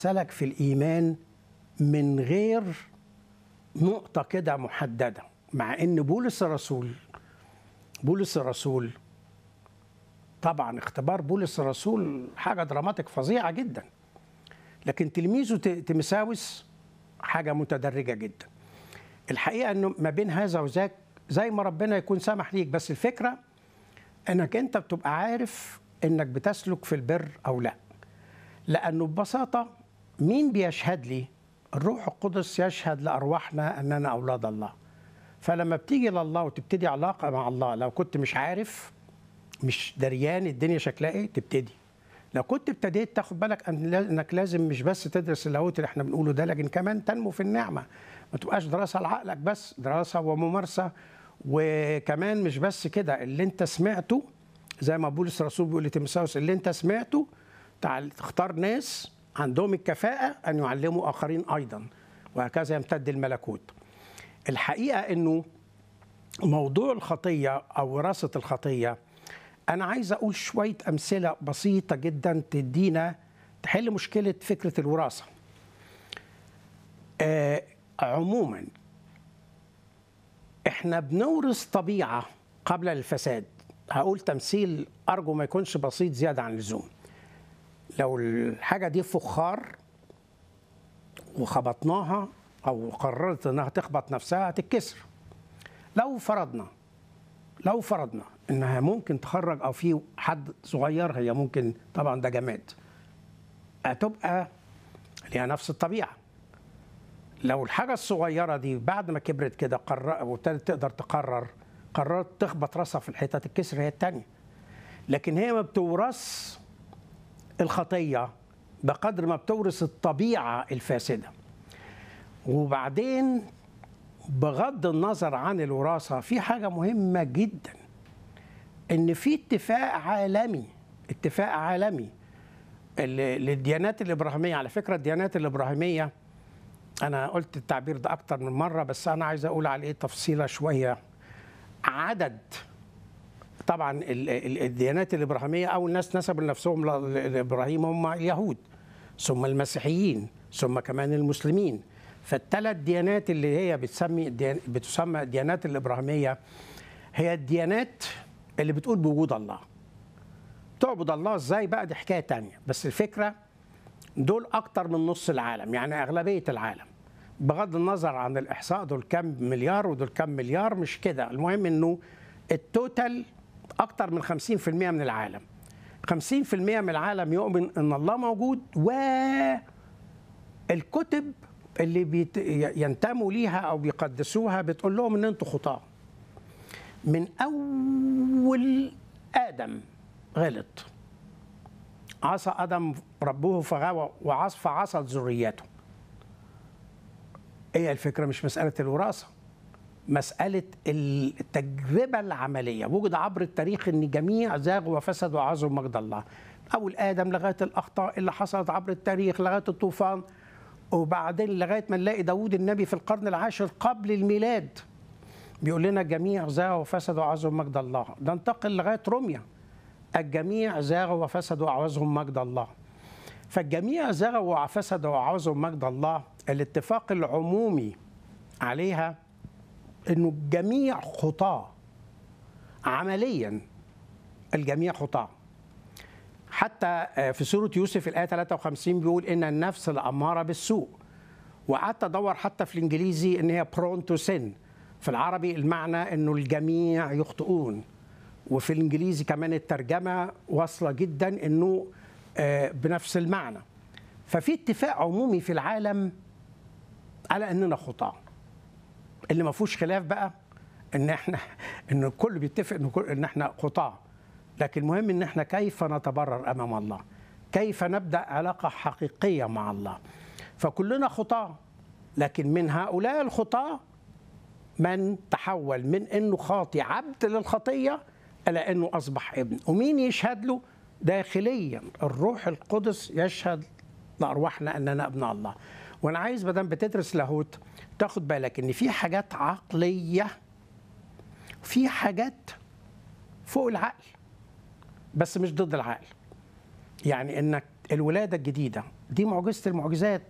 سلك في الإيمان من غير نقطة كده محددة مع إن بولس الرسول بولس الرسول طبعا اختبار بولس الرسول حاجة دراماتيك فظيعة جدا لكن تلميذه ت- تيمساوس حاجة متدرجة جدا الحقيقة أنه ما بين هذا وذاك زي ما ربنا يكون سامح ليك بس الفكرة أنك أنت بتبقى عارف أنك بتسلك في البر أو لا لأنه ببساطة مين بيشهد لي الروح القدس يشهد لأرواحنا أننا أولاد الله فلما بتيجي لله وتبتدي علاقة مع الله لو كنت مش عارف مش دريان الدنيا شكلها ايه تبتدي لو كنت ابتديت تاخد بالك أن لا- انك لازم مش بس تدرس اللاهوت اللي احنا بنقوله ده لكن كمان تنمو في النعمه ما تبقاش دراسه لعقلك بس دراسه وممارسه وكمان مش بس كده اللي انت سمعته زي ما بولس الرسول بيقول لتيموثاوس اللي انت سمعته تعال تختار ناس عندهم الكفاءه ان يعلموا اخرين ايضا وهكذا يمتد الملكوت الحقيقه انه موضوع الخطيه او وراثه الخطيه انا عايز اقول شويه امثله بسيطه جدا تدينا تحل مشكله فكره الوراثه آه عموما احنا بنورث طبيعه قبل الفساد هقول تمثيل ارجو ما يكونش بسيط زياده عن اللزوم لو الحاجه دي فخار وخبطناها او قررت انها تخبط نفسها هتتكسر لو فرضنا لو فرضنا انها ممكن تخرج او في حد صغير هي ممكن طبعا ده جماد هتبقى ليها نفس الطبيعه لو الحاجه الصغيره دي بعد ما كبرت كده قرر وابتدت تقدر تقرر قررت تخبط راسها في الحيطه تتكسر هي الثانيه لكن هي ما بتورث الخطيه بقدر ما بتورث الطبيعه الفاسده وبعدين بغض النظر عن الوراثه في حاجه مهمه جدا ان في اتفاق عالمي اتفاق عالمي ال- للديانات الابراهيميه على فكره الديانات الابراهيميه انا قلت التعبير ده اكتر من مره بس انا عايز اقول عليه تفصيله شويه عدد طبعا ال- ال- الديانات الابراهيميه او الناس نسبوا لنفسهم ل- لابراهيم هم اليهود ثم المسيحيين ثم كمان المسلمين فالثلاث ديانات اللي هي بتسمي الديان- بتسمى الديانات الابراهيميه هي الديانات اللي بتقول بوجود الله تعبد الله ازاي بقى دي حكايه تانية بس الفكره دول اكتر من نص العالم يعني اغلبيه العالم بغض النظر عن الاحصاء دول كام مليار ودول كام مليار مش كده المهم انه التوتال اكتر من 50% من العالم 50% من العالم يؤمن ان الله موجود والكتب اللي بيت ينتموا ليها او بيقدسوها بتقول لهم ان انتوا خطاه من اول ادم غلط عصى ادم ربه فغوى وعصى فعصت ذريته هي الفكره مش مساله الوراثه مساله التجربه العمليه وجد عبر التاريخ ان جميع زاغوا وفسدوا وعظوا مجد الله اول ادم لغايه الاخطاء اللي حصلت عبر التاريخ لغايه الطوفان وبعدين لغايه ما نلاقي داوود النبي في القرن العاشر قبل الميلاد بيقول لنا الجميع زاغوا وفسدوا وعظوا مجد الله ده انتقل لغايه روميا الجميع زاغوا وفسدوا وعوزهم مجد الله فالجميع زاغوا وفسدوا وعوزهم مجد الله الاتفاق العمومي عليها انه الجميع خطاه عمليا الجميع خطاه حتى في سورة يوسف الآية 53 بيقول إن النفس الأمارة بالسوء وقعدت أدور حتى في الإنجليزي إن هي برون تو سن في العربي المعنى إنه الجميع يخطئون وفي الإنجليزي كمان الترجمة واصلة جدا إنه آه، بنفس المعنى ففي اتفاق عمومي في العالم على إننا خطاه اللي ما فيهوش خلاف بقى ان احنا ان الكل بيتفق ان كل- ان احنا خطاه لكن المهم ان احنا كيف نتبرر امام الله كيف نبدا علاقه حقيقيه مع الله فكلنا خطاه لكن من هؤلاء الخطاه من تحول من انه خاطي عبد للخطيه الى انه اصبح ابن ومين يشهد له داخليا الروح القدس يشهد لارواحنا اننا ابناء الله وانا عايز ما دام بتدرس لاهوت تاخد بالك ان في حاجات عقليه في حاجات فوق العقل بس مش ضد العقل يعني انك الولاده الجديده دي معجزه المعجزات